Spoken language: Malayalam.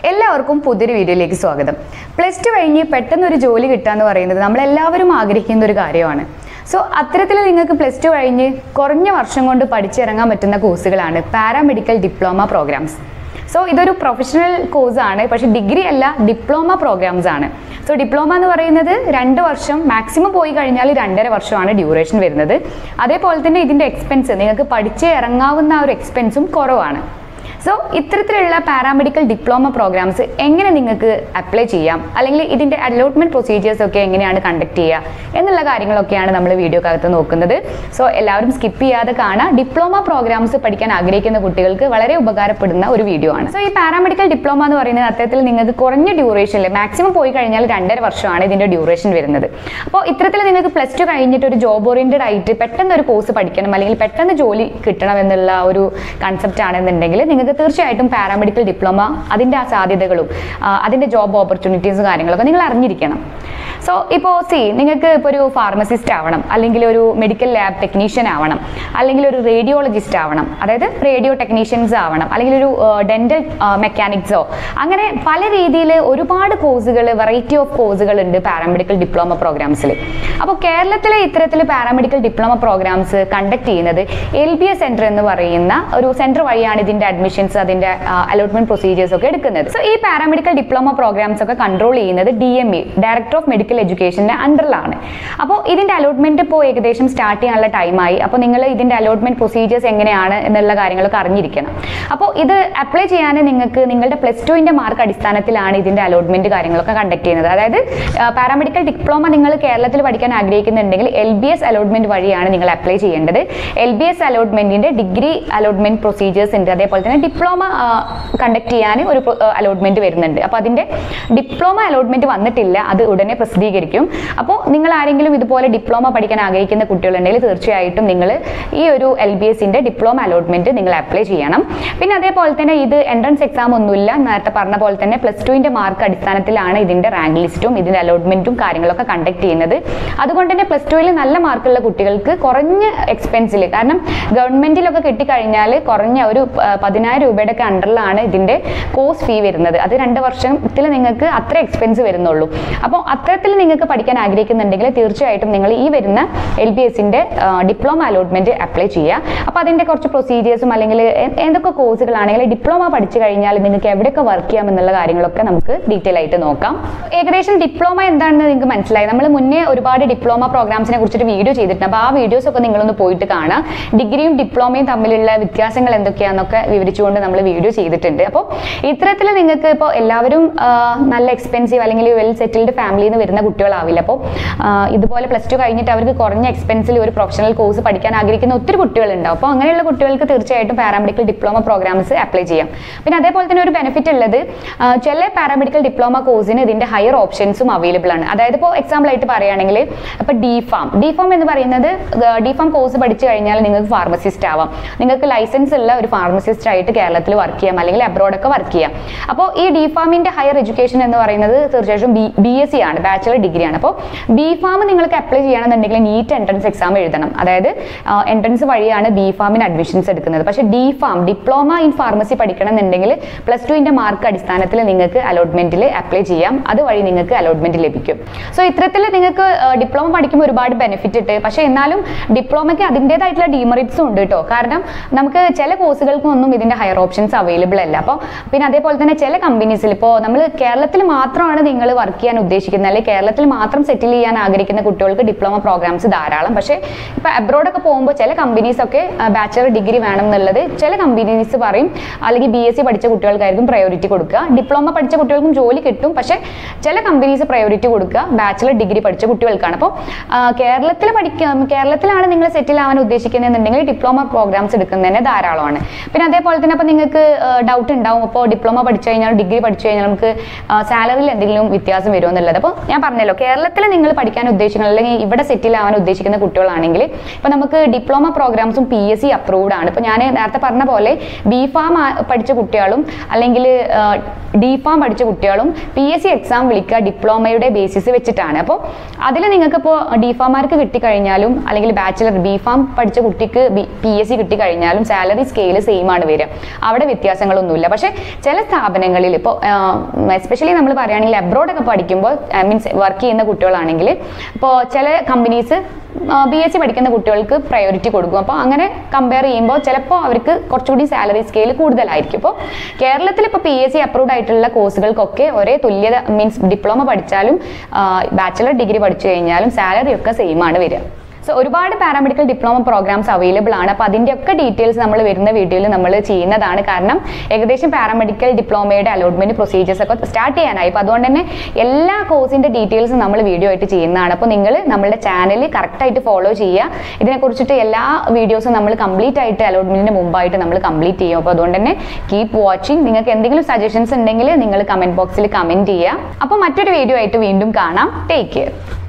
എല്ലാവർക്കും പുതിയൊരു വീഡിയോയിലേക്ക് സ്വാഗതം പ്ലസ് ടു കഴിഞ്ഞ് പെട്ടെന്ന് ഒരു ജോലി കിട്ടുക എന്ന് പറയുന്നത് നമ്മളെല്ലാവരും ആഗ്രഹിക്കുന്ന ഒരു കാര്യമാണ് സോ അത്തരത്തിൽ നിങ്ങൾക്ക് പ്ലസ് ടു കഴിഞ്ഞ് കുറഞ്ഞ വർഷം കൊണ്ട് പഠിച്ചിറങ്ങാൻ പറ്റുന്ന കോഴ്സുകളാണ് പാരാമെഡിക്കൽ ഡിപ്ലോമ പ്രോഗ്രാംസ് സോ ഇതൊരു പ്രൊഫഷണൽ കോഴ്സാണ് പക്ഷേ ഡിഗ്രി അല്ല ഡിപ്ലോമ പ്രോഗ്രാംസ് ആണ് സോ ഡിപ്ലോമ എന്ന് പറയുന്നത് രണ്ട് വർഷം മാക്സിമം പോയി കഴിഞ്ഞാൽ രണ്ടര വർഷമാണ് ഡ്യൂറേഷൻ വരുന്നത് അതേപോലെ തന്നെ ഇതിൻ്റെ എക്സ്പെൻസ് നിങ്ങൾക്ക് പഠിച്ച് ഇറങ്ങാവുന്ന ആ ഒരു എക്സ്പെൻസും കുറവാണ് സോ ഇത്തരത്തിലുള്ള പാരാമെഡിക്കൽ ഡിപ്ലോമ പ്രോഗ്രാംസ് എങ്ങനെ നിങ്ങൾക്ക് അപ്ലൈ ചെയ്യാം അല്ലെങ്കിൽ ഇതിൻ്റെ അലോട്ട്മെന്റ് പ്രൊസീജിയേഴ്സ് ഒക്കെ എങ്ങനെയാണ് കണ്ടക്ട് ചെയ്യുക എന്നുള്ള കാര്യങ്ങളൊക്കെയാണ് നമ്മൾ വീഡിയോക്കകത്ത് നോക്കുന്നത് സോ എല്ലാവരും സ്കിപ്പ് ചെയ്യാതെ കാണുക ഡിപ്ലോമ പ്രോഗ്രാംസ് പഠിക്കാൻ ആഗ്രഹിക്കുന്ന കുട്ടികൾക്ക് വളരെ ഉപകാരപ്പെടുന്ന ഒരു വീഡിയോ ആണ് സോ ഈ പാരാമെഡിക്കൽ ഡിപ്ലോമ എന്ന് പറയുന്നത് അത്തരത്തിൽ നിങ്ങൾക്ക് കുറഞ്ഞ ഡ്യൂറേഷനിൽ മാക്സിമം പോയി കഴിഞ്ഞാൽ രണ്ടര വർഷമാണ് ഇതിൻ്റെ ഡ്യൂറേഷൻ വരുന്നത് അപ്പോൾ ഇത്തരത്തിൽ നിങ്ങൾക്ക് പ്ലസ് ടു കഴിഞ്ഞിട്ട് ഒരു ജോബ് ഓറിയൻറ്റഡ് ആയിട്ട് പെട്ടെന്ന് ഒരു കോഴ്സ് പഠിക്കണം അല്ലെങ്കിൽ പെട്ടെന്ന് ജോലി കിട്ടണം എന്നുള്ള ഒരു കൺസെപ്റ്റ് ആണെന്നുണ്ടെങ്കിൽ നിങ്ങൾക്ക് തീർച്ചയായിട്ടും പാരാമെഡിക്കൽ ഡിപ്ലോമ അതിൻ്റെ ആ സാധ്യതകളും ആ, അതിൻ്റെ ജോബ് ഓപ്പർച്യൂണിറ്റീസും കാര്യങ്ങളൊക്കെ നിങ്ങൾ അറിഞ്ഞിരിക്കണം സോ ഇപ്പോൾ സി നിങ്ങൾക്ക് ഇപ്പോൾ ഒരു ഫാർമസിസ്റ്റ് ആവണം അല്ലെങ്കിൽ ഒരു മെഡിക്കൽ ലാബ് ടെക്നീഷ്യൻ ആവണം അല്ലെങ്കിൽ ഒരു റേഡിയോളജിസ്റ്റ് ആവണം അതായത് റേഡിയോ ടെക്നീഷ്യൻസ് ആവണം അല്ലെങ്കിൽ ഒരു ഡെന്റൽ മെക്കാനിക്സോ അങ്ങനെ പല രീതിയിൽ ഒരുപാട് കോഴ്സുകൾ വെറൈറ്റി ഓഫ് കോഴ്സുകൾ ഉണ്ട് പാരാമെഡിക്കൽ ഡിപ്ലോമ പ്രോഗ്രാംസിൽ അപ്പോൾ കേരളത്തിലെ ഇത്തരത്തിൽ പാരാമെഡിക്കൽ ഡിപ്ലോമ പ്രോഗ്രാംസ് കണ്ടക്ട് ചെയ്യുന്നത് എൽ ബി എസ് സെന്റർ എന്ന് പറയുന്ന ഒരു സെന്റർ വഴിയാണ് ഇതിന്റെ അഡ്മിഷൻസ് അതിന്റെ അലോട്ട്മെന്റ് പ്രൊസീജിയേഴ്സ് ഒക്കെ എടുക്കുന്നത് സോ ഈ പാരാമെഡിക്കൽ ഡിപ്ലോമ പ്രോഗ്രാംസ് ഒക്കെ കൺട്രോൾ ചെയ്യുന്നത് D M E director of medical എഡ്യൂക്കേഷന്റെ അണ്ടറിലാണ് അപ്പോൾ ഇതിന്റെ അലോട്ട്മെന്റ് ഇപ്പോൾ ഏകദേശം സ്റ്റാർട്ട് ചെയ്യാനുള്ള ടൈമായി അപ്പോൾ നിങ്ങൾ ഇതിന്റെ അലോട്ട്മെന്റ് പ്രൊസീജിയേഴ്സ് എങ്ങനെയാണ് എന്നുള്ള കാര്യങ്ങളൊക്കെ അറിഞ്ഞിരിക്കണം അപ്പോൾ ഇത് അപ്ലൈ ചെയ്യാൻ നിങ്ങൾക്ക് നിങ്ങളുടെ പ്ലസ് ടുവിന്റെ മാർക്ക് അടിസ്ഥാനത്തിലാണ് ഇതിന്റെ അലോട്ട്മെന്റ് കാര്യങ്ങളൊക്കെ കണ്ടക്ട് ചെയ്യുന്നത് അതായത് പാരാമെഡിക്കൽ ഡിപ്ലോമ നിങ്ങൾ കേരളത്തിൽ പഠിക്കാൻ ആഗ്രഹിക്കുന്നുണ്ടെങ്കിൽ എൽ ബി എസ് അലോട്ട്മെന്റ് വഴിയാണ് നിങ്ങൾ അപ്ലൈ ചെയ്യേണ്ടത് എൽ ബി എസ് അലോട്ട്മെന്റിന്റെ ഡിഗ്രി അലോട്ട്മെന്റ് പ്രൊസീജിയേഴ്സ് ഉണ്ട് അതേപോലെ തന്നെ ഡിപ്ലോമ കണ്ടക്ട് ചെയ്യാൻ ഒരു അലോട്ട്മെന്റ് വരുന്നുണ്ട് അപ്പോൾ അതിന്റെ ഡിപ്ലോമ അലോട്ട്മെന്റ് വന്നിട്ടില്ല അത് ഉടനെ പ്രസിദ്ധീകരിക്കും അപ്പോൾ നിങ്ങൾ ആരെങ്കിലും ഇതുപോലെ ഡിപ്ലോമ പഠിക്കാൻ ആഗ്രഹിക്കുന്ന കുട്ടികളുണ്ടെങ്കിൽ തീർച്ചയായിട്ടും നിങ്ങൾ ഈ ഒരു എൽ ബി എസിന്റെ ഡിപ്ലോമ അലോട്ട്മെന്റ് നിങ്ങൾ അപ്ലൈ ചെയ്യണം പിന്നെ അതേപോലെ തന്നെ ഇത് എൻട്രൻസ് എക്സാം ഒന്നുമില്ല നേരത്തെ പറഞ്ഞ പോലെ തന്നെ പ്ലസ് ടുവിന്റെ മാർക്ക് അടിസ്ഥാനത്തിലാണ് ഇതിന്റെ റാങ്ക് ലിസ്റ്റും ഇതിന്റെ അലോട്ട്മെന്റും കാര്യങ്ങളൊക്കെ കണ്ടക്ട് ചെയ്യുന്നത് അതുകൊണ്ട് തന്നെ പ്ലസ് ടുവിൽ നല്ല മാർക്കുള്ള കുട്ടികൾക്ക് കുറഞ്ഞ എക്സ്പെൻസിൽ കാരണം ഗവൺമെന്റിലൊക്കെ കിട്ടിക്കഴിഞ്ഞാൽ കുറഞ്ഞ ഒരു ആ, പതിനായിരം രൂപയുടെ ഒക്കെ അണ്ടറിലാണ് ഇതിന്റെ കോഴ്സ് ഫീ വരുന്നത് അത് രണ്ട് വർഷത്തിൽ നിങ്ങൾക്ക് അത്ര എക്സ്പെൻസ് വരുന്നുള്ളൂ അപ്പോൾ അത്തരത്തിൽ നിങ്ങൾക്ക് പഠിക്കാൻ ആഗ്രഹിക്കുന്നുണ്ടെങ്കിൽ തീർച്ചയായിട്ടും നിങ്ങൾ ഈ വരുന്ന എൽ ബി എസിന്റെ ഡിപ്ലോമ അലോട്ട്മെന്റ് അപ്ലൈ ചെയ്യുക അപ്പോൾ അതിന്റെ കുറച്ച് പ്രൊസീജിയേഴ്സും അല്ലെങ്കിൽ എ- ഏതൊക്കെ കോഴ്സുകളാണെങ്കിൽ ഡിപ്ലോമ പഠിച്ചു കഴിഞ്ഞാൽ നിങ്ങൾക്ക് എവിടെയൊക്കെ വർക്ക് ചെയ്യാം എന്നുള്ള കാര്യങ്ങളൊക്കെ നമുക്ക് ഡീറ്റെയിൽ ആയിട്ട് നോക്കാം ഏകദേശം ഡിപ്ലോമ എന്താണെന്ന് നിങ്ങൾക്ക് മനസ്സിലായി നമ്മൾ മുന്നേ ഒരുപാട് ഡിപ്ലോമ പ്രോഗ്രാംസിനെ കുറിച്ചിട്ട് വീഡിയോ ചെയ്തിട്ടുണ്ട് അപ്പോൾ ആ വീഡിയോസ് ഒക്കെ നിങ്ങളൊന്ന് പോയിട്ട് കാണാം ഡിഗ്രിയും ഡിപ്ലോമയും തമ്മിലുള്ള വ്യത്യാസങ്ങൾ എന്തൊക്കെയാണെന്നൊക്കെ വിവരിച്ചുകൊണ്ട് നമ്മൾ വീഡിയോ ചെയ്തിട്ടുണ്ട് അപ്പോൾ ഇത്തരത്തിൽ നിങ്ങൾക്ക് ഇപ്പോൾ എല്ലാവരും ആ, നല്ല എക്സ്പെൻസീവ് അല്ലെങ്കിൽ വെൽ സെറ്റിൽഡ് ഫാമിലിയിൽ നിന്ന് വരുന്ന കുട്ടികളാവില്ല അപ്പോൾ ആ, ഇതുപോലെ പ്ലസ് ടു കഴിഞ്ഞിട്ട് അവർക്ക് കുറഞ്ഞ എക്സ്പെൻസിൽ ഒരു പ്രൊഫഷണൽ കോഴ്സ് പഠിക്കാൻ ആഗ്രഹിക്കുന്ന ഒത്തിരി കുട്ടികളുണ്ടാവും അപ്പോൾ അങ്ങനെയുള്ള കുട്ടികൾക്ക് തീർച്ചയായിട്ടും പാരാമെഡിക്കൽ ഡിപ്ലോമ പ്രോഗ്രാംസ് അപ്ലൈ ചെയ്യാം പിന്നെ അതേപോലെ തന്നെ ഒരു ബെനിഫിറ്റ് ഉള്ളത് ആ, ചില പാരാമെഡിക്കൽ ഡിപ്ലോമ കോഴ്സിന് ഇതിന്റെ ഹയർ ഓപ്ഷൻസും അവൈലബിൾ ആണ് അതായത് ഇപ്പോൾ എക്സാമ്പിൾ ആയിട്ട് പറയുകയാണെങ്കിൽ ഇപ്പോൾ ഡി ഫാം ഡി ഫാം എന്ന് പറയുന്നത് ഡി ഫാം കോഴ്സ് പഠിച്ചു കഴിഞ്ഞാൽ നിങ്ങൾക്ക് ഫാർമസിസ്റ്റ് ആവാം നിങ്ങൾക്ക് ലൈസൻസ് ഉള്ള ഒരു ഫാർമസിസ്റ്റ് ആയിട്ട് കേരളത്തിൽ വർക്ക് ചെയ്യാം അല്ലെങ്കിൽ അബ്രോഡ് ഒക്കെ വർക്ക് ചെയ്യാം അപ്പോൾ ഈ ഡി ഫാമിന്റെ ഹയർ എഡ്യൂക്കേഷൻ എന്ന് പറയുന്നത് തീർച്ചയായിട്ടും ബി ബി എസ് സി ആണ് ബാച്ചുലർ ഡിഗ്രി ആണ് അപ്പോൾ ബി ഫാം നിങ്ങൾക്ക് അപ്ലൈ ചെയ്യണമെന്നുണ്ടെങ്കിൽ നീറ്റ് എൻട്രൻസ് എക്സാം എഴുതണം അതായത് എൻട്രൻസ് വഴിയാണ് ബി ഫാമിന് അഡ്മിഷൻസ് എടുക്കുന്നത് പക്ഷേ D pharm diploma in pharmacy പഠിക്കണമെന്നുണ്ടെങ്കിൽ പ്ലസ് ടുവിന്റെ മാർക്ക് അടിസ്ഥാനത്തിൽ നിങ്ങൾക്ക് അലോട്ട്മെന്റിൽ അപ്ലൈ ചെയ്യാം അതുവഴി നിങ്ങൾക്ക് അലോട്ട്മെന്റ് ലഭിക്കും സോ ഇത്തരത്തിൽ നിങ്ങൾക്ക് ഡിപ്ലോമ പഠിക്കുമ്പോൾ ഒരുപാട് ബെനിഫിറ്റ് ഉണ്ട് പക്ഷേ എന്നാലും ഡിപ്ലോമയ്ക്ക് അതിൻ്റെതായിട്ടുള്ള ഡിമെറിറ്റ്സും ഉണ്ട് കേട്ടോ കാരണം നമുക്ക് ചില കോഴ്സുകൾക്കൊന്നും ഇതിന്റെ ഹയർ ഓപ്ഷൻസ് അവൈലബിൾ അല്ല അപ്പോൾ പിന്നെ അതേപോലെ തന്നെ ചില കമ്പനീസിൽ ഇപ്പോൾ നമ്മൾ കേരളത്തിൽ മാത്രമാണ് നിങ്ങൾ വർക്ക് ചെയ്യാൻ ഉദ്ദേശിക്കുന്നത് അല്ലെങ്കിൽ കേരളത്തിൽ മാത്രം സെറ്റിൽ ചെയ്യാൻ ആഗ്രഹിക്കുന്ന കുട്ടികൾക്ക് ഡിപ്ലോമ പ്രോഗ്രാംസ് ധാരാളം പക്ഷേ ഇപ്പോൾ അബ്രോഡൊക്കെ പോകുമ്പോൾ ചില കമ്പനീസ് ഒക്കെ ബാച്ചുലർ ഡിഗ്രി വേണം എന്നുള്ളത് ചില കമ്പനീസ് പറയും അല്ലെങ്കിൽ ബി എസ് സി പഠിച്ച കുട്ടികൾക്കായിരിക്കും പ്രയോറിറ്റി കൊടുക്കുക ഡിപ്ലോമ പഠിച്ച കുട്ടികൾക്കും ജോലി കിട്ടും പക്ഷേ ചില കമ്പനീസ് പ്രയോറിറ്റി കൊടുക്കുക ബാച്ചുലർ ഡിഗ്രി പഠിച്ച കുട്ടികൾക്കാണ് അപ്പോൾ കേരളത്തിൽ പഠിക്കുക കേരളത്തിലാണ് നിങ്ങൾ സെറ്റിൽ ആവാൻ ഉദ്ദേശിക്കുന്നതെന്നുണ്ടെങ്കിൽ ഡിപ്ലോമ പ്രോഗ്രാംസ് എടുക്കുന്നതിന് ധാരാളമാണ് പിന്നെ അതേപോലെ തന്നെ അപ്പോൾ നിങ്ങൾക്ക് ഡൗട്ട് ഉണ്ടാവും അപ്പോൾ ഡിപ്ലോമ പഠിച്ചു കഴിഞ്ഞാൽ ഡിഗ്രി പഠിച്ചു കഴിഞ്ഞാൽ നമുക്ക് സാലറിയിൽ എന്തെങ്കിലും വ്യത്യാസം വരുമോ എന്നുള്ളത് അപ്പോൾ ഞാൻ പറഞ്ഞല്ലോ കേരളത്തിൽ നിങ്ങൾ പഠിക്കാൻ ഉദ്ദേശിക്കുന്നത് അല്ലെങ്കിൽ ഇവിടെ സെറ്റിൽ ആവാൻ ഉദ്ദേശിക്കുന്ന കുട്ടികളാണെങ്കിൽ ഇപ്പോൾ നമുക്ക് ഡിപ്ലോമ പ്രോഗ്രാംസും പി എസ് സി അപ്രൂവ്ഡ് ആണ് ഇപ്പോൾ ഞാൻ നേരത്തെ പറഞ്ഞ പോലെ ബി ഫാം പഠിച്ച കുട്ടികളും അല്ലെങ്കിൽ ഡി ഫാം പഠിച്ച കുട്ടികളും പി എസ് സി എക്സാം വിളിക്കുക ഡിപ്ലോമയുടെ ബേസിസ് വെച്ചിട്ടാണ് അപ്പോൾ അതിൽ നിങ്ങൾക്ക് ഇപ്പോൾ ഡി ഫാമാർക്ക് കിട്ടിക്കഴിഞ്ഞാലും അല്ലെങ്കിൽ ബാച്ചിലർ ബി ഫാം പഠിച്ച കുട്ടിക്ക് പി എസ് സി കിട്ടിക്കഴിഞ്ഞാലും സാലറി സ്കെയിൽ സെയിം ആണ് വരിക അവിടെ വ്യത്യാസങ്ങളൊന്നുമില്ല പക്ഷേ ചില സ്ഥാപനങ്ങളിൽ ഇപ്പോൾ എസ്പെഷ്യലി നമ്മൾ പറയുകയാണെങ്കിൽ അബ്രോഡൊക്കെ പഠിക്കുമ്പോൾ മീൻസ് വർക്ക് ചെയ്യുന്ന കുട്ടികളാണെങ്കിൽ ഇപ്പോൾ ചില കമ്പനീസ് ബി എസ് സി പഠിക്കുന്ന കുട്ടികൾക്ക് പ്രയോറിറ്റി കൊടുക്കും അപ്പോൾ അങ്ങനെ കമ്പയർ ചെയ്യുമ്പോൾ ചിലപ്പോൾ അവർക്ക് കുറച്ചുകൂടി സാലറി സ്കെയിൽ കൂടുതലായിരിക്കും ഇപ്പോൾ കേരളത്തിൽ ഇപ്പോൾ പി എസ് സി അപ്രൂവ്ഡ് ആയിട്ടുള്ള കോഴ്സുകൾക്കൊക്കെ ഒരേ തുല്യത മീൻസ് ഡിപ്ലോമ പഠിച്ചാലും ബാച്ചിലർ ഡിഗ്രി പഠിച്ചു കഴിഞ്ഞാലും സാലറി ഒക്കെ സെയിം ആണ് വരിക സോ ഒരുപാട് പാരാമെഡിക്കൽ ഡിപ്ലോമ പ്രോഗ്രാംസ് അവൈലബിൾ ആണ് അപ്പോൾ അതിൻ്റെ ഒക്കെ ഡീറ്റെയിൽസ് നമ്മൾ വരുന്ന വീഡിയോയിൽ നമ്മൾ ചെയ്യുന്നതാണ് കാരണം ഏകദേശം പാരാമെഡിക്കൽ ഡിപ്ലോമയുടെ അലോട്ട്മെന്റ് പ്രൊസീജിയേഴ്സ് ഒക്കെ സ്റ്റാർട്ട് ചെയ്യാനായി അപ്പോൾ അതുകൊണ്ട് തന്നെ എല്ലാ കോഴ്സിൻ്റെ ഡീറ്റെയിൽസും നമ്മൾ വീഡിയോ ആയിട്ട് ചെയ്യുന്നതാണ് അപ്പോൾ നിങ്ങൾ നമ്മുടെ ചാനൽ കറക്റ്റായിട്ട് ഫോളോ ചെയ്യുക ഇതിനെക്കുറിച്ചിട്ട് എല്ലാ വീഡിയോസും നമ്മൾ കംപ്ലീറ്റ് ആയിട്ട് അലോട്ട്മെന്റിന് മുമ്പായിട്ട് നമ്മൾ കംപ്ലീറ്റ് ചെയ്യും അപ്പോൾ അതുകൊണ്ട് തന്നെ കീപ് വാച്ചിങ് നിങ്ങൾക്ക് എന്തെങ്കിലും സജഷൻസ് ഉണ്ടെങ്കിൽ നിങ്ങൾ കമന്റ് ബോക്സിൽ കമന്റ് ചെയ്യുക അപ്പോൾ മറ്റൊരു വീഡിയോ ആയിട്ട് വീണ്ടും കാണാം ടേക്ക് കെയർ